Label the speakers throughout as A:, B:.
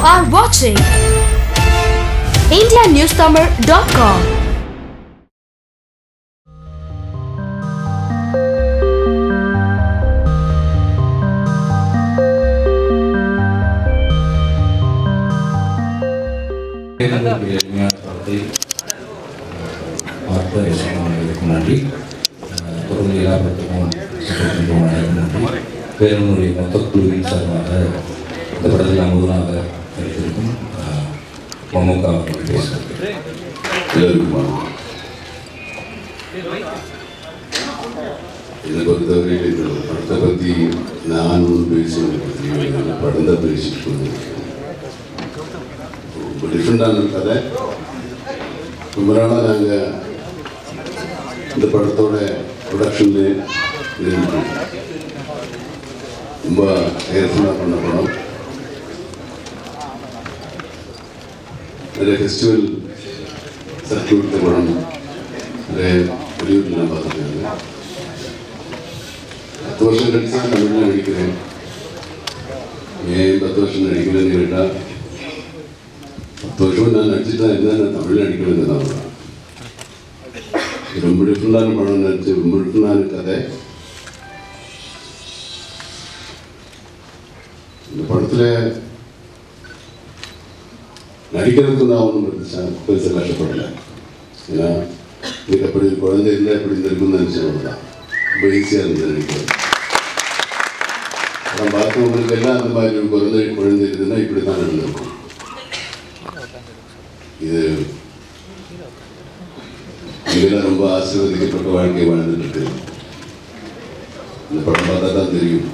A: are watching IndiaNewsTamil.com.
B: தேர்தலுக்கு எளிமையான படத்தை பார்த்த இசைக்கு நன்றி அஹ் தொடர்ந்து எல்லா படத்துக்கும் சப்போர்ட் பண்ணுறோம் அனைவருக்கும் நன்றி பேரனுடைய மொத்த குழுவின் சார்பாக இந்த படத்தில் நான் முதலாக நடித்திருக்கும் அஹ், மம்முக்கா அவர்கள் பேசுகிறேன்
C: எல்லாருக்கும் வணக்கம் என்னை பொறுத்தவரையில் இந்த படத்தை பற்றி நான் ஒன்று பேசுவது பற்றி இந்த படம் தான் பேசிட்டு கொண்டிருக்கேன் ரொம்ப டிஃப்ரெண்டான கதை ரொம்ப நாளாக நாங்கள் இந்த படத்தோட ப்ரொடக்ஷன்லேயே இருந்து ரொம்ப கேர்ஃபுல்லாக பண்ண படம் நிறைய ஃபெஸ்டிவல் சர்க்கியூட் படம் நிறைய வெளியூரில் நான் பார்த்துருக்கேன் பத்து வருஷம் கழிச்சு தான் தமிழில் நடிக்கிறேன் ஏன் பத்து வருஷம் நடிக்கிறேன்னு கேட்டால் பத்து வருஷம் நான் நடிச்சுட்டு தான் இருந்தேன் நான் தமிழில் நடிக்கிறது தான் வரேன். ரொம்ப டிஃப்ரெண்டான படம் நடிச்சு ரொம்ப டிஃப்ரெண்டான கதை இந்த படத்தில் நடிக்கிறதுக்கு நான் ஒன்றும் பெருசா பெருசாக கஷ்டப்படலை ஏன்னா எனக்கு அப்படி ஒரு குழந்தை இருந்தால் எப்படி இருந்திருக்கும்னு நினச்சேன் அவ்வளோதான் ரொம்ப ஈஸியாக இருந்தது நடிக்கிறது படம் பார்த்தவங்களுக்கு எல்லாம் அந்த மாதிரி ஒரு குழந்தை குழந்தை இருந்ததுன்னா இப்படி தான் நடந்திருக்கும் இது இதெல்லாம் ரொம்ப ஆசீர்வதிக்கப்பட்ட வாழ்க்கை வாழ்ந்துட்டு இருக்கு இந்த படம் பார்த்தா தான் தெரியும்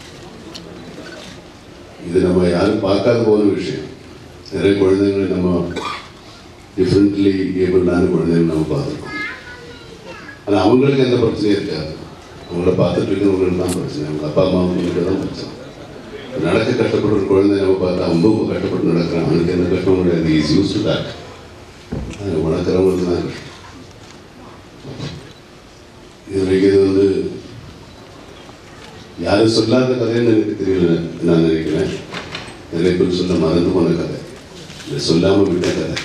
C: இது நம்ம யாரும் பார்க்காத போன விஷயம் நிறைய குழந்தைங்களை நம்ம டிஃப்ரெண்ட்லி ஏபிளான குழந்தைகள் நம்ம பார்த்துருக்கோம் ஆனால் அவங்களுக்கு எந்த பிரச்சனையும் இருக்காது அவங்கள பார்த்துட்டு இருக்கிறவங்களுக்கு தான் பிரச்சனை அவங்க அப்பா அம்மாவுக்கு தான் பிரச்சனை நடக்க கஷ்டப்படுற ஒரு குழந்தை நம்ம பார்த்தா ரொம்ப கஷ்டப்பட்டு நடக்கிறான் அவனுக்கு எந்த கஷ்டமும் கிடையாது ஈஸி யூஸ் டு தட் வளர்க்குறவங்களுக்கு தான் கஷ்டம் இது வரைக்கும் இது வந்து யாரும் சொல்லாத கதைன்னு எனக்கு தெரியல நான் நினைக்கிறேன் நிறைய பேர் சொல்ல மறந்து போன கதை இதை சொல்லாம விட்ட கதை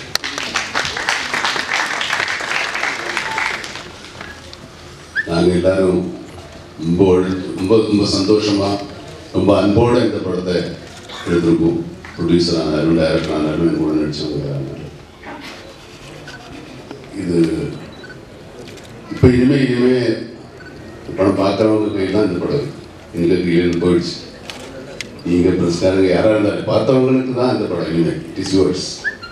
C: நாங்கள் எல்லாரும் ரொம்ப ஒழு- ரொம்ப ரொம்ப சந்தோஷமா ரொம்ப அன்போட இந்த படத்தை எடுத்திருக்கோம் ப்ரொடியூசர் ஆனாலும் டைரக்டர் ஆனாலும் என் கூட நடிச்சவங்க ஆனாலும் இது இப்போ இனிமே இனிமே படம் பார்க்குறவங்க கையில் தான் இந்த படம் இருக்கு. எங்களுக்கு ஏழு போயிடுச்சு நீங்கள் பிரஸ்காரங்க யாராக இருந்தாலும் பார்த்தவங்களுக்கு தான் இந்த படம் இனிமே it is yours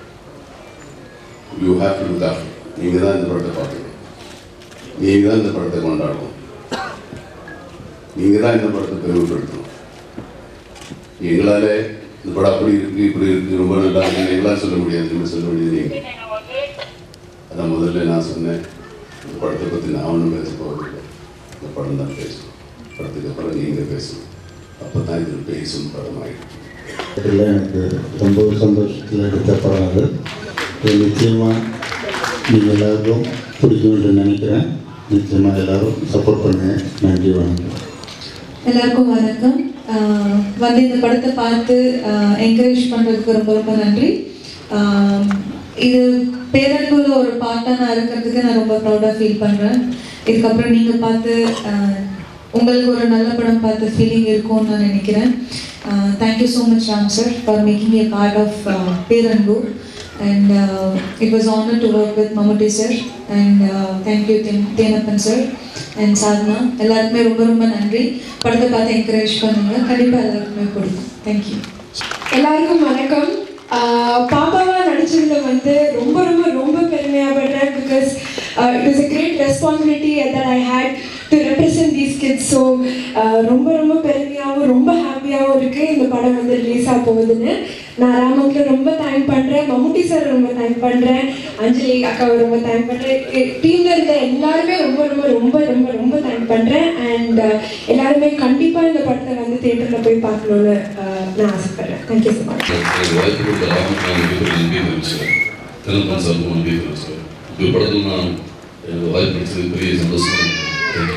C: you have to look after நீங்கள் தான் இந்த படத்தை பார்க்கணும் நீங்கள் தான் இந்த படத்தை கொண்டாடணும் நீங்கள் தான் இந்த படத்தை பெருமைப்படுத்தணும் எங்களால் இந்த படம் அப்படி இருக்கு இப்படி இருக்கு ரொம்ப நல்லா இருக்கு எங்களால் சொல்ல முடியாது நீங்கள் சொல்ல முடியாது நீங்கள் அதான் முதல்ல நான் சொன்னேன் இந்த படத்தை பற்றி நான் ஒன்றும் பேச போவதில்லை இந்த படம் தான் பேசணும் படத்துக்கு அப்புறம் நீங்கள் பேசணும் அப்போ தான் இது பேசும் படம் ஆகிடும்
D: இதில் எனக்கு ரொம்ப சந்தோஷத்தில் எடுத்த படம் அது இது நிச்சயமாக நீங்கள் எல்லாருக்கும் பிடிக்கும் என்று நினைக்கிறேன் நிச்சயமாக எல்லாரும் சப்போர்ட் பண்ணுங்க நன்றி வணக்கம்
E: எல்லாருக்கும் வணக்கம் ஆஹ் வந்து இந்த படத்தை பார்த்து என்கரேஜ் பண்ணுறதுக்கு ரொம்ப ரொம்ப நன்றி ஆஹ் இது பேரன்புல ஒரு பார்ட்டாக நான் இருக்கிறதுக்கு நான் ரொம்ப ப்ரௌடாக ஃபீல் பண்ணுறேன் இதுக்கப்புறம் நீங்கள் பார்த்து ஆஹ் உங்களுக்கு ஒரு நல்ல படம் பார்த்து ஃபீலிங் இருக்கும்னு நான் நினைக்கிறேன் thank you so much Ram sir for making a part of Peranbu and uh, it was honor to work with Mammootty sir and uh, thank you Ten- Thenappan sir and Sadhana எல்லாருக்குமே ரொம்ப ரொம்ப நன்றி படத்தை பார்த்து என்கரேஜ் பண்ணுங்க கண்டிப்பாக எல்லாருக்குமே பிடிக்கும் தேங்க்யூ
F: எல்லாருக்கும் வணக்கம் ஆஹ் பாப்பாவா நடிச்சதுல வந்து ரொம்ப ரொம்ப ரொம்ப பெருமையாகப்படுறேன் because it is a great responsibility that I had to represent these kids so ரொம்ப ரொம்ப பெருமையாகவும் ரொம்ப ஹாப்பியாகவும் இருக்குது இந்த படம் வந்து ரிலீஸ் ஆக போகுதுன்னு நான் ராமக்கு ரொம்ப தேங்க் பண்ணுறேன் மம்முட்டி சார் ரொம்ப தேங்க் பண்ணுறேன் அஞ்சலி அக்காவை ரொம்ப தேங்க் பண்ணுறேன் டீமில் இருக்க எல்லாருமே ரொம்ப ரொம்ப ரொம்ப ரொம்ப ரொம்ப தேங்க் பண்ணுறேன் அண்ட் எல்லாருமே கண்டிப்பாக இந்த படத்தை வந்து தேட்டரில் போய் பார்க்கணுன்னு ஆஹ் நான் ஆசைப்பட்றேன் தேங்க்யூ ஸோ மச்
G: எனக்கு வாய்ப்பு கொடுத்த ராமகிருஷ்ணன் மிகப்பெரிய நன்றி தெரிவிச்சுக்கிறேன் தெலுங்கு சாருக்கும் நன்றி தெரிவிச்சுக்கிறேன் இந்த படத்தில் நான் எனக்கு வாய்ப்பு கிடைச்சது பெரிய சந்தோஷம் தேங்க்யூ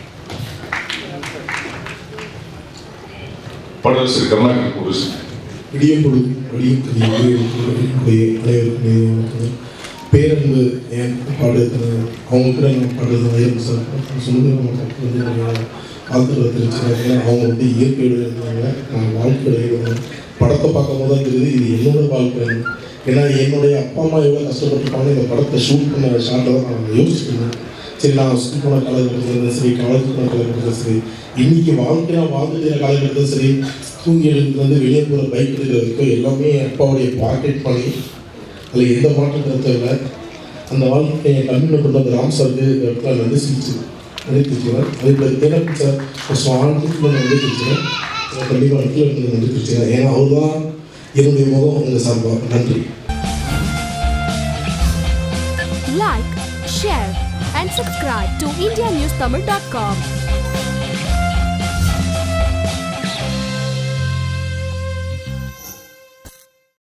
H: பாடல் ஸ்ரீ கருணாகரன் ஒரு விடியும் பொழுது வடியும் கதியும் என்னுடைய அனைவருக்கும் இனிய வணக்கங்கள் பேரன்பு என் பாடுறது அவங்க கூட நான் பாடுறது வயல் சார் சுந்தர மக்களுக்கு வந்து நிறைய ஆதரவு தெரிவிச்சாங்க ஏன்னா அவங்க வந்து இயற்கையோட இருந்தாங்க நான் வாழ்க்கையோட இருந்தாங்க படத்தை பார்க்கும் போது தான் தெரியுது இது என்னோட வாழ்க்கை ஏன்னா என்னுடைய அப்பா அம்மா எவ்வளோ கஷ்டப்பட்டுருப்பாங்க இந்த படத்தை ஷூட் பண்ண ஷாட்டில் தான் நான் யோசிச்சிருந்தேன் சரி நான் ஸ்கூல் போன காலகட்டத்தில் சரி காலேஜ் போன காலகட்டத்தில் சரி இன்னைக்கு வாழ்க்கை நான் வாழ்ந்துட்டு காலகட்டத்தில் சரி தூங்கி எழுந்து வெளியே போகிற பைக் எடுக்கிற வரைக்கும் எல்லாமே என் அப்பாவுடைய பாக்கெட் பண்ணி அதில் எந்த மாற்றம் கருத்தும் இல்லை அந்த வாழ்க்கை என் கண்ணில் கொண்டு வந்த ராம் சாருக்கு இந்த இடத்துல நன்றி செலுத்து நன்றி தெரிவிச்சுக்கிறேன் அதே போல் தேனப்பன் சார் ஃபஸ்ட் ஆண்டுக்கு நான் நன்றி தெரிவிச்சுக்கிறேன் கண்டிப்பாக இடத்துல இருந்து நன்றி தெரிவிச்சுக்கிறேன் ஏன்னா அவர் தான் என்னுடைய முகம் உங்கள் சார்பாக நன்றி
A: Like, share, and subscribe to IndiaNewsTamil.com.